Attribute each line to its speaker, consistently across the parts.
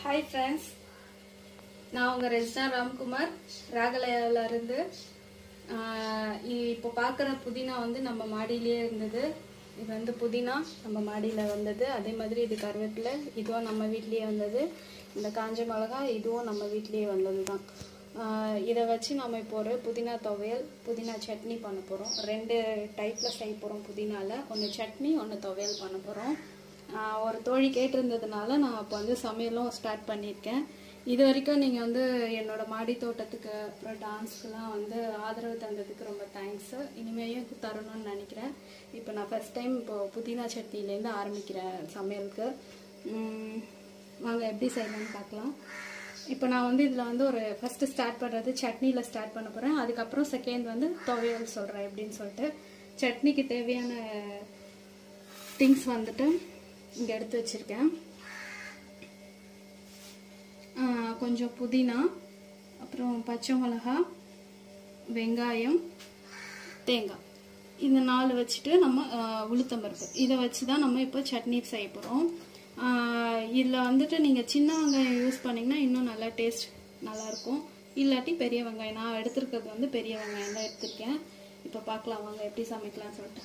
Speaker 1: Hi friends நான் உங்கள் Regina Ramkumar ராகலயாவில் இருந்து ஆஹ் இ- இப்போ பார்க்குற புதினா வந்து நம்ம மாடியிலேயே இருந்தது இது வந்து புதினா நம்ம மாடியில் வந்தது அதே மாதிரி இது கருவேப்பிலை இதுவும் நம்ம வீட்லேயே வந்தது இந்த காஞ்ச மிளகா இதுவும் நம்ம வீட்லேயே வந்தது தான் இதை வச்சு நம்ம இப்போ ஒரு புதினா துவையல் புதினா சட்னி பண்ண போகிறோம் ரெண்டு டைப்பில் செய்ய போகிறோம் புதினால ஒன்று சட்னி ஒன்று துவையல் பண்ண போகிறோம் ஆஹ் ஒரு தோழி கேட்டிருந்ததுனால நான் இப்போ வந்து சமையலும் ஸ்டார்ட் பண்ணியிருக்கேன் இது வரைக்கும் நீங்கள் வந்து என்னோட மாடி தோட்டத்துக்கு அப்புறம் டான்ஸ்க்குலாம் வந்து ஆதரவு தந்ததுக்கு ரொம்ப தேங்க்ஸு இனிமேயும் தரணும்னு நினைக்கிறேன் இப்போ நான் ஃபஸ்ட் டைம் இப்போ புதினா சட்னிலேருந்து ஆரம்பிக்கிறேன் சமையலுக்கு உம், வாங்க எப்படி செய்யலாம்னு பார்க்கலாம் இப்போ நான் வந்து இதில் வந்து ஒரு ஃபஸ்ட்டு ஸ்டார்ட் பண்ணுறது சட்னியில் ஸ்டார்ட் பண்ண போகிறேன் அதுக்கப்புறம் செகண்ட் வந்து துவையல் சொல்கிறேன் எப்படின்னு சொல்லிட்டு சட்னிக்கு தேவையான திங்ஸ் வந்துட்டு இங்கே எடுத்து வச்சுருக்கேன் கொஞ்சம் புதினா அப்புறம் பச்சை மிளகா வெங்காயம் தேங்காய் இந்த நாலு வச்சுட்டு நம்ம உளுத்தம்பருப்பு இதை வச்சு தான் நம்ம இப்போ சட்னி செய்ய போகிறோம் இதில் வந்துட்டு நீங்கள் சின்ன வெங்காயம் யூஸ் பண்ணிங்கன்னா இன்னும் நல்லா டேஸ்ட் நல்லாயிருக்கும் இல்லாட்டி பெரிய வெங்காயம் நான் எடுத்துருக்கிறது வந்து பெரிய வெங்காயம் தான் எடுத்திருக்கேன் இப்போ பார்க்கலாம் வாங்க எப்படி சமைக்கலாம்னு சொல்லிட்டு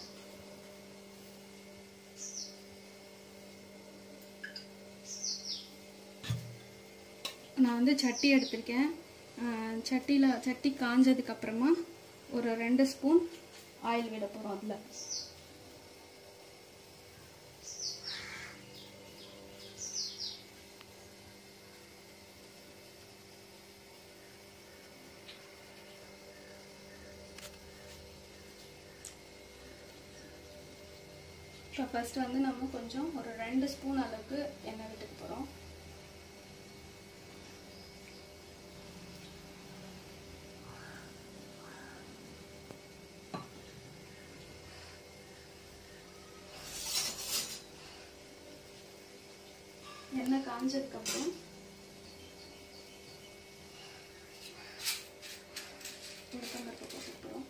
Speaker 1: நான் வந்து சட்டி எடுத்திருக்கேன் சட்டியில் சட்டி காஞ்சதுக்கு அப்புறமா ஒரு ரெண்டு ஸ்பூன் ஆயில் விட போகிறோம் அதில் இப்போ ஃபஸ்ட்டு வந்து நம்ம கொஞ்சம் ஒரு ரெண்டு ஸ்பூன் அளவுக்கு எண்ணெய் விட்டுக்க போகிறோம் எண்ணெய் காஞ்சதுக்கப்புறம் உளுத்தம்பருப்பு போட்டுக்கிறோம்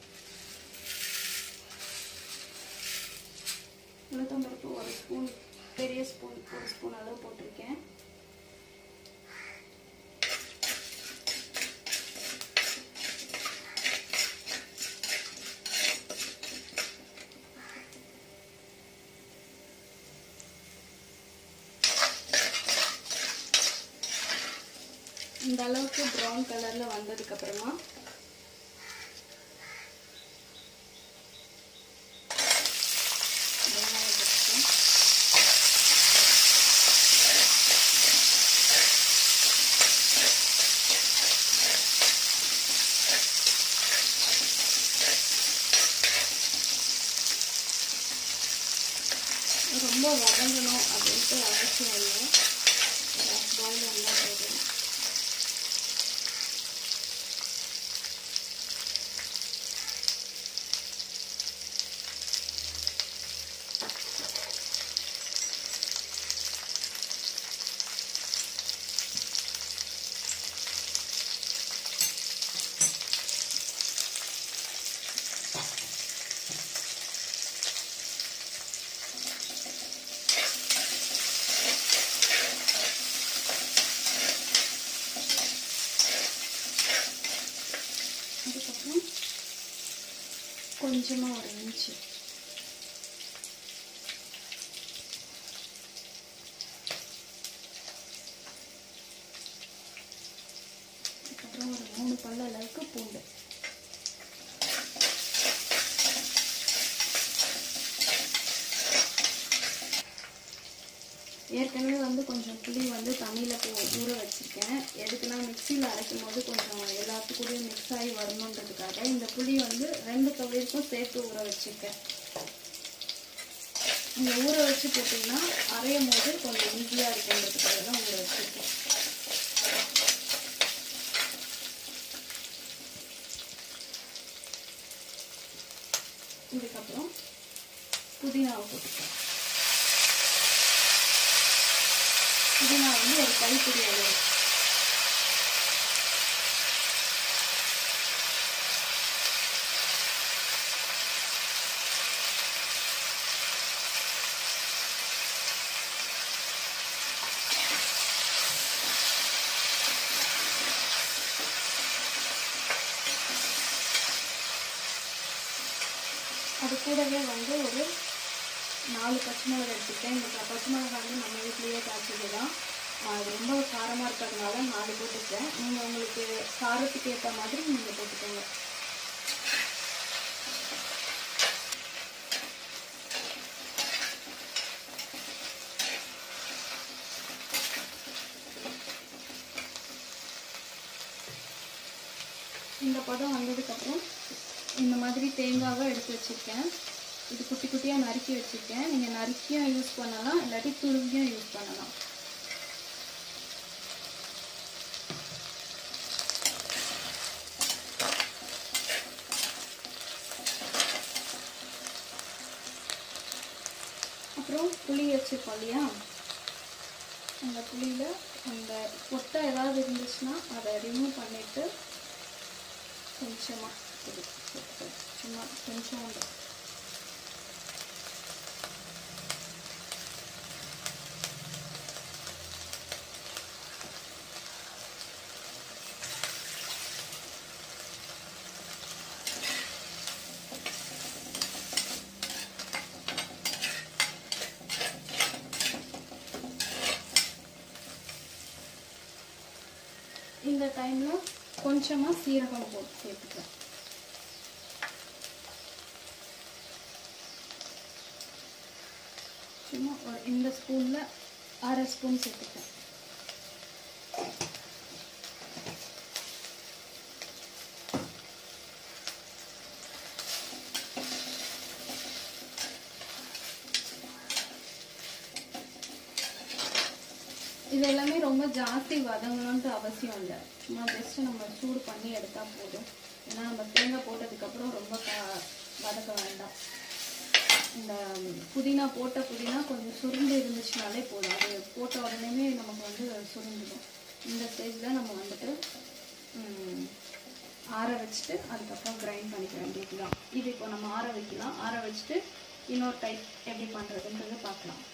Speaker 1: உளுத்தம்பருப்பு ஒரு ஸ்பூன் பெரிய ஸ்பூன் ஒரு ஸ்பூன் அளவு போட்டிருக்கேன் இந்த அளவுக்கு ப்ரௌன் கலர்ல வந்ததுக்கு அப்புறமா வெங்காயம் போட்டுக்கலாம். ரொம்ப வதங்கணும் அப்படின்ட்டு அவசியம் இல்லை பாயில் வந்தால் போதும் அதுக்கப்புறம் கொஞ்சமாக ஒரு இன்ச்சு அதுக்கப்புறம் ஒரு மூணு பல்ல அளவுக்கு பூண்டு ஏற்கனவே வந்து கொஞ்சம் புளி வந்து தண்ணியில் போ ஊற வச்சுருக்கேன் எதுக்குன்னா மிக்சியில் அரைக்கும் போது கொஞ்சம் எல்லாத்துக்கூடயும் மிக்ஸ் ஆகி வரணுன்றதுக்காக இந்த புளி வந்து ரெண்டு துவையலுக்கும் சேர்த்து ஊற வச்சுருக்கேன் நீங்கள் ஊற வச்சு போட்டிங்கன்னா அரையும் போது கொஞ்சம் ஈஸியாக இருக்குன்றதுக்காக தான் ஊற வச்சுருக்கேன் இதுக்கப்புறம் புதினாவை போட்டுக்கலாம் புதினா வந்து ஒரு கைப்பிடி அளவு கூடவே வந்து ஒரு நாலு பச்சை மிளகாய் எடுத்துக்கிட்டேன் இந்த ப- பச்சை மிளகாய் வந்து நம்ம வீட்லேயே காய்ச்சது தான் அது ரொம்ப காரமாக இருக்கிறதுனால நாலு போட்டுக்கிறேன் நீங்கள் உங்களுக்கு காரத்துக்கு ஏற்ற மாதிரி நீங்கள் போட்டுக்கோங்க இந்த பதம் வந்ததுக்கப்புறம் இந்த மாதிரி தேங்காவை எடுத்து வச்சுருக்கேன் இது குட்டி குட்டியாக நறுக்கி வச்சுருக்கேன் நீங்கள் நறுக்கியும் யூஸ் பண்ணலாம் இல்லாட்டி துருவியும் யூஸ் பண்ணலாம் அப்புறம் புளி வச்சுருக்கோம் இல்லையா அந்த புளியில் அந்த கொட்டை ஏதாவது இருந்துச்சுன்னா அதை ரிமூவ் பண்ணிவிட்டு கொஞ்சமாக இது சேர்த்துக்கலாம். சும்மா கொஞ்சம் இந்த டைமில் கொஞ்சமாக சீரகம் போட்டு சேர்த்துக்கிறேன் சும்மா ஒரு இந்த ஸ்பூனில் அரை ஸ்பூன் சேர்த்துக்கிறேன் இது எல்லாமே ரொம்ப ஜாஸ்தி வதங்கணுன்ட்டு அவசியம் இல்லை சும்மா ஜஸ்ட் நம்ம சூடு பண்ணி எடுத்தால் போதும் ஏன்னா நம்ம தேங்காய் போட்டதுக்கப்புறம் ரொம்ப க வதக்க வேண்டாம் இந்த புதினா போட்ட புதினா கொஞ்சம் சுருண்டு இருந்துச்சுனாலே போதும் அது போட்ட உடனே நமக்கு வந்து சுருண்டுடும் இந்த ஸ்டேஜில் நம்ம வந்துட்டு ம், ஆற வச்சுட்டு அதுக்கப்புறம் கிரைண்ட் பண்ணிக்க வேண்டியது தான் இது இப்போ நம்ம ஆற வைக்கலாம் ஆற வச்சுட்டு இன்னொரு டைப் எப்படி பண்ணுறதுன்றது பார்க்கலாம்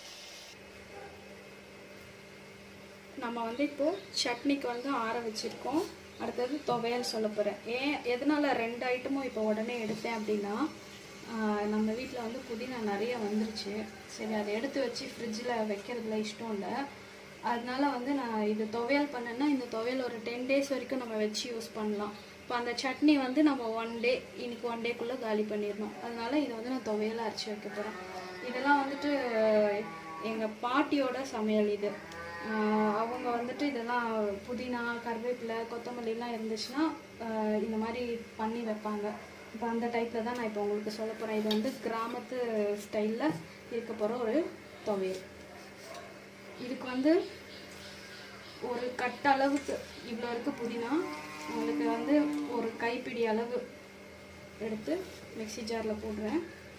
Speaker 1: நம்ம வந்து இப்போ சட்னிக்கு வந்து ஆற வச்சிருக்கோம் அடுத்தது துவையல் சொல்ல போகிறேன் ஏன் எதனால ரெண்டு ஐட்டமும் இப்போ உடனே எடுத்தேன் அப்படின்னா ஆஹ் நம்ம வீட்டில் வந்து புதினா நிறைய வந்துருச்சு சரி அதை எடுத்து வச்சு ஃப்ரிட்ஜில் வைக்கிறதுல இஷ்டம் இல்லை அதனால வந்து நான் இது துவையல் பண்ணேன்னா இந்த துவையல் ஒரு டென் டேஸ் வரைக்கும் நம்ம வச்சு யூஸ் பண்ணலாம் இப்போ அந்த சட்னி வந்து நம்ம ஒன் டே இன்னைக்கு ஒன் டேக்குள்ளே காலி பண்ணிடணும் அதனால இதை வந்து நான் துவையலாக அரைச்சி வைக்க போகிறேன் இதெல்லாம் வந்துட்டு எங்கள் பாட்டியோட சமையல் இது ஆஹ் அவங்க வந்துட்டு இதெல்லாம் புதினா கருவேப்பிலை கொத்தமல்லிலாம் இருந்துச்சுன்னா ஆஹ் இந்த மாதிரி பண்ணி வைப்பாங்க இப்போ அந்த டைப்பில் தான் நான் இப்போ உங்களுக்கு சொல்ல போகிறேன் இது வந்து கிராமத்து ஸ்டைலில் இருக்க போகிற ஒரு துவையல் இதுக்கு வந்து ஒரு கட்ட அளவுக்கு இவ்வளோ இருக்குது புதினா உங்களுக்கு வந்து ஒரு கைப்பிடி அளவு எடுத்து மிக்ஸி ஜாரில் போடுறேன்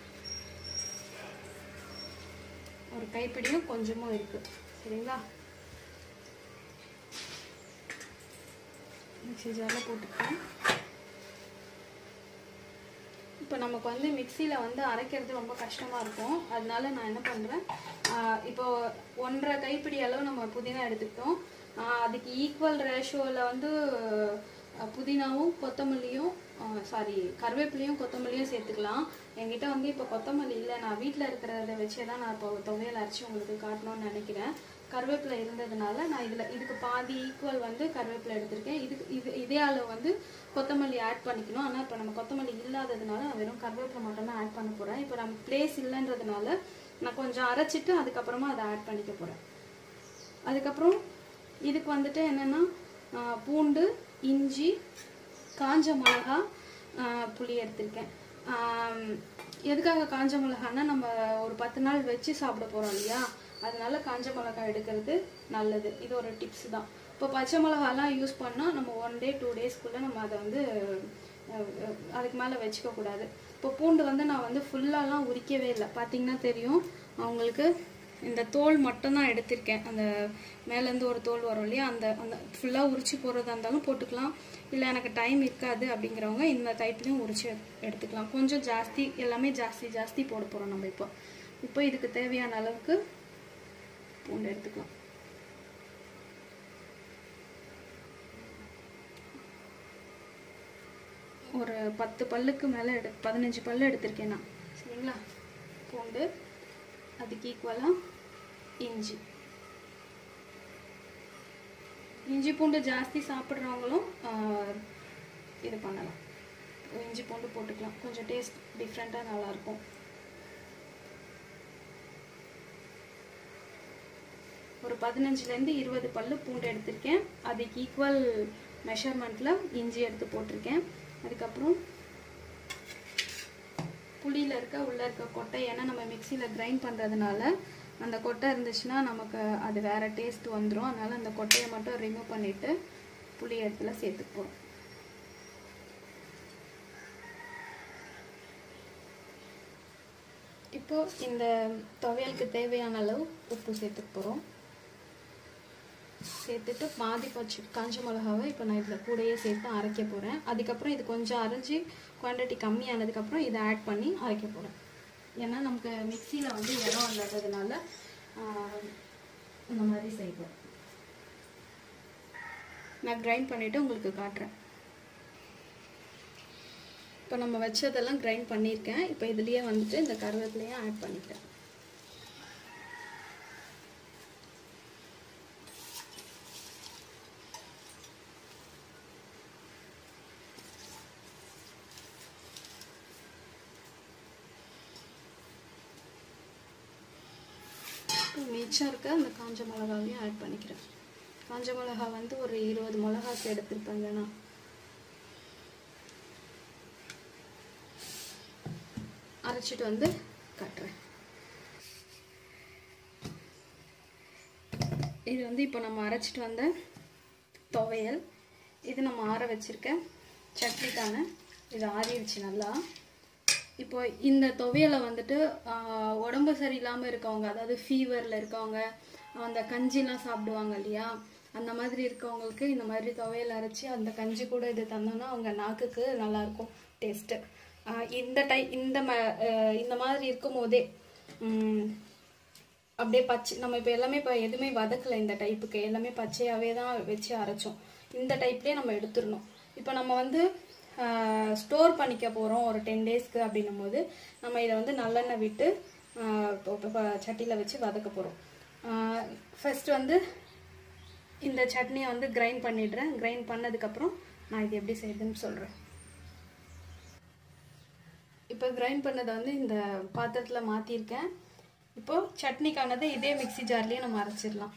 Speaker 1: ஒரு கைப்பிடியும் கொஞ்சமும் இருக்குது சரிங்களா மிக்ஸி ஜாரில் போட்டுக்கிறேன் இப்போ நமக்கு வந்து மிக்சியில் வந்து அரைக்கிறது ரொம்ப கஷ்டமாக இருக்கும் அதனால நான் என்ன பண்ணுறேன் இப்போ ஒன்றரை கைப்பிடி அளவு நம்ம புதினா எடுத்துக்கிட்டோம் ஆஹ் அதுக்கு ஈக்குவல் ரேஷியோவில் வந்து ஆஹ் புதினாவும் கொத்தமல்லியும் சாரி கருவேப்பிலையும் கொத்தமல்லியும் சேர்த்துக்கலாம் என்கிட்ட வந்து இப்போ கொத்தமல்லி இல்லை நான் வீட்டில் இருக்கிறத வச்சே தான் நான் இப்போ துவையல் அரைச்சி உங்களுக்கு காட்டணும்னு நினைக்கிறேன் கருவேப்பிலை இருந்ததுனால நான் இதில் இதுக்கு பாதி ஈக்குவல் வந்து கருவேப்பிலை எடுத்திருக்கேன் இதுக்கு இது இதே அளவு வந்து கொத்தமல்லி ஆட் பண்ணிக்கணும் ஆனால் இப்போ நம்ம கொத்தமல்லி இல்லாததுனால நான் வெறும் கருவேப்பிலை மட்டும் தான் ஆட் பண்ண போகிறேன் இப்போ நம்ம பிளேஸ் இல்லைன்றதுனால நான் கொஞ்சம் அரைச்சிட்டு அதுக்கப்புறமா அதை ஆட் பண்ணிக்க போகிறேன் அதுக்கப்புறம் இதுக்கு வந்துட்டு என்னென்னா பூண்டு இஞ்சி காஞ்ச மிளகா ஆஹ் புளி எடுத்திருக்கேன் ஆம், எதுக்காக காஞ்ச மிளகான்னா நம்ம ஒரு பத்து நாள் வச்சு சாப்பிட போகிறோம் இல்லையா அதனால காஞ்ச மிளகாய் எடுக்கிறது நல்லது இது ஒரு டிப்ஸ் தான் இப்போ பச்சை மிளகாலாம் யூஸ் பண்ணால் நம்ம ஒன் டே டூ டேஸ்க்குள்ளே நம்ம அதை வந்து அஹ், அஹ், அதுக்கு மேலே வச்சுக்க கூடாது இப்போ பூண்டு வந்து நான் வந்து ஃபுல்லாலாம் உரிக்கவே இல்லை பார்த்தீங்கன்னா தெரியும் அவங்களுக்கு இந்த தோல் மட்டும்தான் எடுத்திருக்கேன் அந்த மேலேருந்து ஒரு தோல் வரும் இல்லையா அந்த அந்த ஃபுல்லாக உரிச்சு போடுறதா இருந்தாலும் போட்டுக்கலாம் இல்லை எனக்கு டைம் இருக்காது அப்படிங்கிறவங்க இந்த டைப்லையும் உரிச்சு எடுத்துக்கலாம் கொஞ்சம் ஜாஸ்தி எல்லாமே ஜாஸ்தி ஜாஸ்தி போட போகிறோம் நம்ம இப்போ இப்போ இதுக்கு தேவையான அளவுக்கு பூண்டு எடுத்துக்கலாம் ஒரு பத்து பல்லுக்கு மேலே எடு பதினஞ்சு பல்லு எடுத்திருக்கேன் நான் சரிங்களா பூண்டு அதுக்கு ஈக்குவலாக இஞ்சி இஞ்சி பூண்டு ஜாஸ்தி சாப்பிட்றவங்களும் ஆஹ், இது பண்ணலாம் இஞ்சி பூண்டு போட்டுக்கலாம் கொஞ்சம் டேஸ்ட் டிஃப்ரெண்ட்டாக நல்லாயிருக்கும் ஒரு பதினஞ்சுலேருந்து இருபது பல்லு பூண்டு எடுத்திருக்கேன் அதுக்கு ஈக்குவல் மெஷர்மெண்ட்டில் இஞ்சி எடுத்து போட்டிருக்கேன் அதுக்கப்புறம் புளியில் இருக்க உள்ளே இருக்க கொட்டை ஏன்னா நம்ம மிக்சியில் கிரைண்ட் பண்ணுறதுனால அந்த கொட்டை இருந்துச்சுன்னா நமக்கு அது வேறு டேஸ்ட் வந்துடும் அதனால் அந்த கொட்டையை மட்டும் ரிமூவ் பண்ணிவிட்டு புளி இடத்துல சேர்த்துக்க போகிறோம் இப்போ இந்த துவையலுக்கு தேவையான அளவு உப்பு சேர்த்துக்க போகிறோம் சேர்த்துட்டு பாதி பச்சை காஞ்ச மிளகாவை இப்போ நான் இதில் கூடயே சேர்த்து அரைக்க போகிறேன் அதுக்கப்புறம் இது கொஞ்சம் அரைஞ்சி குவான்டிட்டி கம்மியானதுக்கப்புறம் இதை ஆட் பண்ணி அரைக்க போகிறேன் ஏன்னா நமக்கு மிக்சியில் வந்து இடம் இல்லாததுனால ஆஹ், இந்த மாதிரி செய்வோம் நான் கிரைண்ட் பண்ணிவிட்டு உங்களுக்கு காட்டுறேன் இப்போ நம்ம வச்சதெல்லாம் கிரைண்ட் பண்ணியிருக்கேன் இப்போ இதுலேயே வந்துட்டு இந்த கருவேப்பிலையும் ஆட் பண்ணிட்டேன் இப்போ மிச்சம் இருக்க அந்த காஞ்ச மிளகாவையும் ஆட் பண்ணிக்கிறேன் காஞ்ச மிளகா வந்து ஒரு இருபது மிளகாக்கு எடுத்திருப்பேங்க நான் அரைச்சிட்டு வந்து காட்டுறேன் இது வந்து இப்போ நம்ம அரைச்சிட்டு வந்த துவையல் இது நம்ம ஆற வச்சிருக்க சட்னிக்கான இது ஆறிடுச்சு நல்லா இப்போ இந்த துவையலை வந்துட்டு ஆஹ், உடம்பு சரியில்லாமல் இருக்கவங்க அதாவது ஃபீவரில் இருக்கவங்க அந்த கஞ்சிலாம் சாப்பிடுவாங்க இல்லையா அந்த மாதிரி இருக்கவங்களுக்கு இந்த மாதிரி துவையல் அரைச்சி அந்த கஞ்சி கூட இது தந்தோம்னா அவங்க நாக்குக்கு நல்லாயிருக்கும் டேஸ்ட்டு இந்த டை இந்த ம ஆஹ், இந்த மாதிரி இருக்கும் போதே உம், அப்படியே பச்சை நம்ம இப்போ எல்லாமே இப்போ எதுவுமே வதக்கல இந்த டைப்புக்கு எல்லாமே பச்சையாகவே தான் வச்சு அரைச்சோம் இந்த டைப்லேயே நம்ம எடுத்துடணும் இப்போ நம்ம வந்து ஸ்டோர் பண்ணிக்க போகிறோம் ஒரு டென் டேஸ்க்கு அப்படின்னும் போது நம்ம இதை வந்து நல்லெண்ணெய் விட்டு சட்டியில் வச்சு வதக்க போகிறோம் ஃபர்ஸ்ட் வந்து இந்த சட்னியை வந்து கிரைண்ட் பண்ணிடுறேன் கிரைண்ட் பண்ணதுக்கப்புறம் நான் இது எப்படி செய்யுதுன்னு சொல்கிறேன் இப்போ கிரைண்ட் பண்ணதை வந்து இந்த பாத்திரத்தில் மாற்றிருக்கேன் இப்போ சட்னிக்கானதை இதே மிக்ஸி ஜார்லேயே நம்ம அரைச்சிடலாம்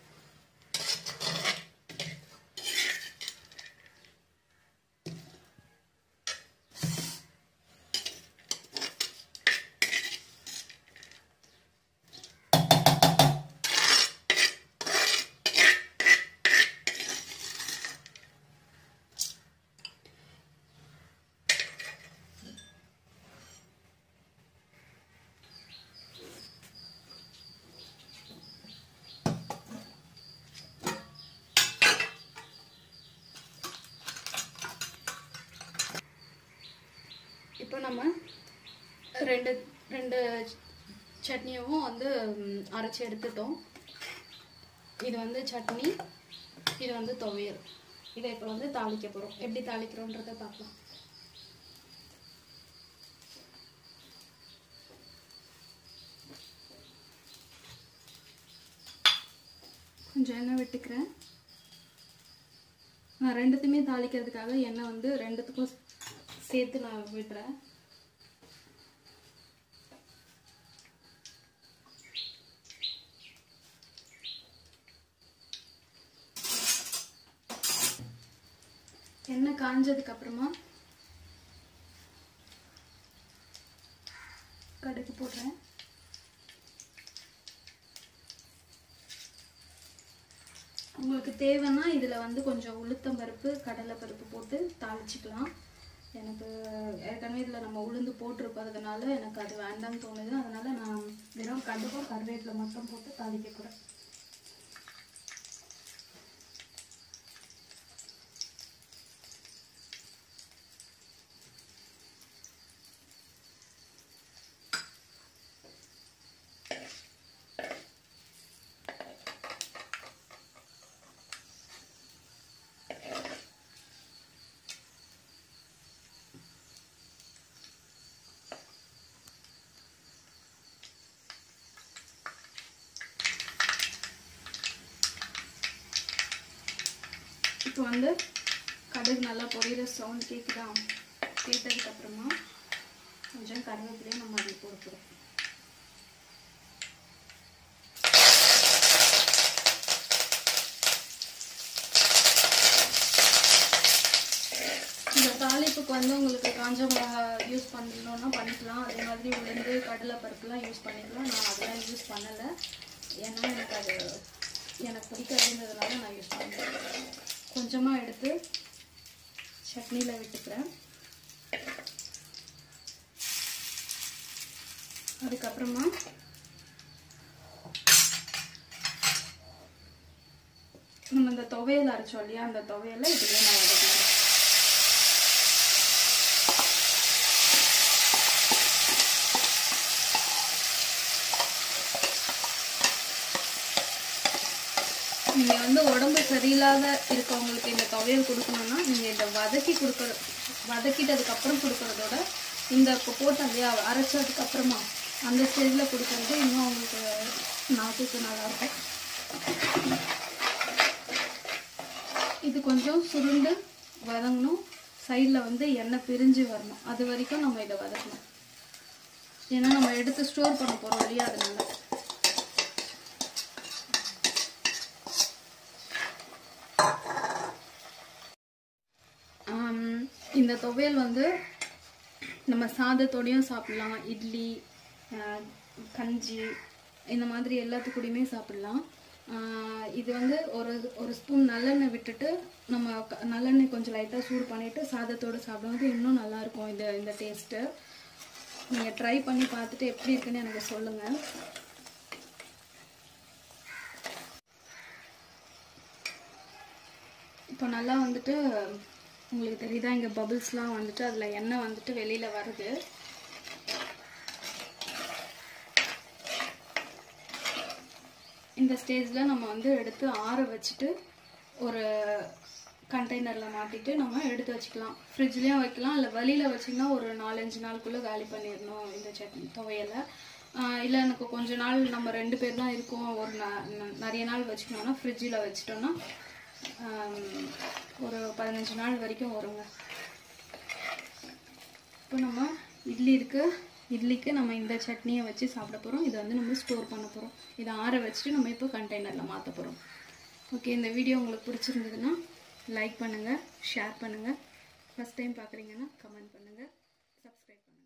Speaker 1: இப்போ நம்ம ரெண்டு ரெண்டு சட்னியும் வந்து ம், அரைச்சி எடுத்துட்டோம் இது வந்து சட்னி இது வந்து துவையல் இதை இப்போ வந்து தாளிக்க போகிறோம் எப்படி தாளிக்கிறோன்றதை பார்க்கலாம் கொஞ்சம் எண்ணெய் விட்டுக்கிறேன் நான் ரெண்டுத்தையுமே தாளிக்கிறதுக்காக எண்ணெய் வந்து ரெண்டுத்துக்கும் சேர்த்து நான் விடுறேன் எண்ணெய் காஞ்சதுக்கு அப்புறமா கடுகு போடுறேன் உங்களுக்கு தேவைன்னா இதில் வந்து கொஞ்சம் உளுத்தம் பருப்பு கடலை பருப்பு போட்டு தாளிச்சிக்கலாம் எனக்கு ஏற்கனவே இதில் நம்ம உளுந்து போட்டிருப்பதுனால எனக்கு அது வேண்டாம்னு தோணுது அதனால நான் வெறும் கடுகும் கருவேப்பிலை மட்டும் போட்டு தாளிக்க போகிறேன் இப்போ வந்து கடுகு நல்லா பொரியிற சவுண்ட் கேட்குதா கேட்டதுக்கப்புறமா கொஞ்சம் கருவேப்பிலையும் நம்ம அதில் போட்டுக்கிறோம் இந்த தாளிப்புக்கு வந்து உங்களுக்கு காஞ்ச மிளகா யூஸ் பண்ணணும்னா பண்ணிக்கலாம் அதே மாதிரி உளுந்து கடலை பருப்புலாம் யூஸ் பண்ணிக்கலாம் நான் அதெல்லாம் யூஸ் பண்ணலை ஏன்னா எனக்கு அது எனக்கு பிடிக்காதுன்றதுனால நான் யூஸ் பண்ணுறேன் கொஞ்சமாக எடுத்து சட்னியில் விட்டுக்கிறேன் அதுக்கப்புறமா நம்ம இந்த துவையல் அரைச்சோம் இல்லையா அந்த துவையலை இதுலேயே நான் வதக்கலாம் நீங்கள் வந்து உடம்பு சரியில்லாத இருக்கவங்களுக்கு இந்த துவையல் கொடுக்கணும்னா நீங்கள் இந்த வதக்கி கொடுக்குற வதக்கிட்டதுக்கு அப்புறம் கொடுக்கறதோட இந்த இப்போ போட்டோம் இல்லையா அரைச்சதுக்கு அப்புறமா அந்த ஸ்டேஜில் கொடுக்கறது இன்னும் உங்களுக்கு நாட்டுக்கு நல்லாயிருக்கும் இது கொஞ்சம் சுருண்டு வதங்கணும் சைடில் வந்து எண்ணெய் பிரிஞ்சு வரணும் அது வரைக்கும் நம்ம இதை வதக்கணும் ஏன்னா நம்ம எடுத்து ஸ்டோர் பண்ண போகிறோம் இல்லையா அதனால ஆம், இந்த துவையல் வந்து நம்ம சாதத்தோடையும் சாப்பிடலாம் இட்லி ஆஹ், கஞ்சி இந்த மாதிரி எல்லாத்துக்கூடயுமே சாப்பிடலாம் ஆஹ், இது வந்து ஒரு ஒரு ஸ்பூன் நல்லெண்ணெய் விட்டுட்டு நம்ம க- நல்லெண்ணெய் கொஞ்சம் லைட்டாக சூடு பண்ணிவிட்டு சாதத்தோடு சாப்பிடும்போது இன்னும் நல்லாயிருக்கும் இந்த இந்த டேஸ்ட்டு நீங்கள் ட்ரை பண்ணி பார்த்துட்டு எப்படி இருக்குன்னு எனக்கு சொல்லுங்கள் இப்போ நல்லா வந்துட்டு உங்களுக்கு தெரியுதா இங்கே பபிள்ஸ்லாம் வந்துட்டு அதில் எண்ணெய் வந்துட்டு வெளியில் வருது இந்த ஸ்டேஜில் நம்ம வந்து எடுத்து ஆற வச்சுட்டு ஒரு கண்டெய்னரில் மாட்டிட்டு நம்ம எடுத்து வச்சுக்கலாம் ஃப்ரிட்ஜ்லேயும் வைக்கலாம் இல்லை வெளியில் வச்சிங்கன்னா ஒரு நாலஞ்சு நாளுக்குள்ளே காலி பண்ணிடணும் இந்த சட்னி துவையலை இல்லை எனக்கு கொஞ்ச நாள் நம்ம ரெண்டு பேர் தான் இருக்கோம் ஒரு ந- ந- நிறைய நாள் வச்சுக்கணும்னா ஃப்ரிட்ஜில் வச்சிட்டோம்னா ஆம், ஒரு பதினஞ்சு நாள் வரைக்கும் வருங்க இப்போ நம்ம இட்லி இருக்கு இட்லிக்கு நம்ம இந்த சட்னியை வச்சு சாப்பிட போகிறோம் இதை வந்து நம்ம ஸ்டோர் பண்ண போகிறோம் இதை ஆற வச்சுட்டு நம்ம இப்போ கண்டெய்னரில் மாற்ற போகிறோம் ஓகே இந்த வீடியோ உங்களுக்கு பிடிச்சிருந்ததுன்னா லைக் பண்ணுங்கள் ஷேர் பண்ணுங்கள் ஃபஸ்ட் டைம் பார்க்குறீங்கன்னா கமெண்ட் பண்ணுங்கள் சப்ஸ்கிரைப் பண்ணுங்கள்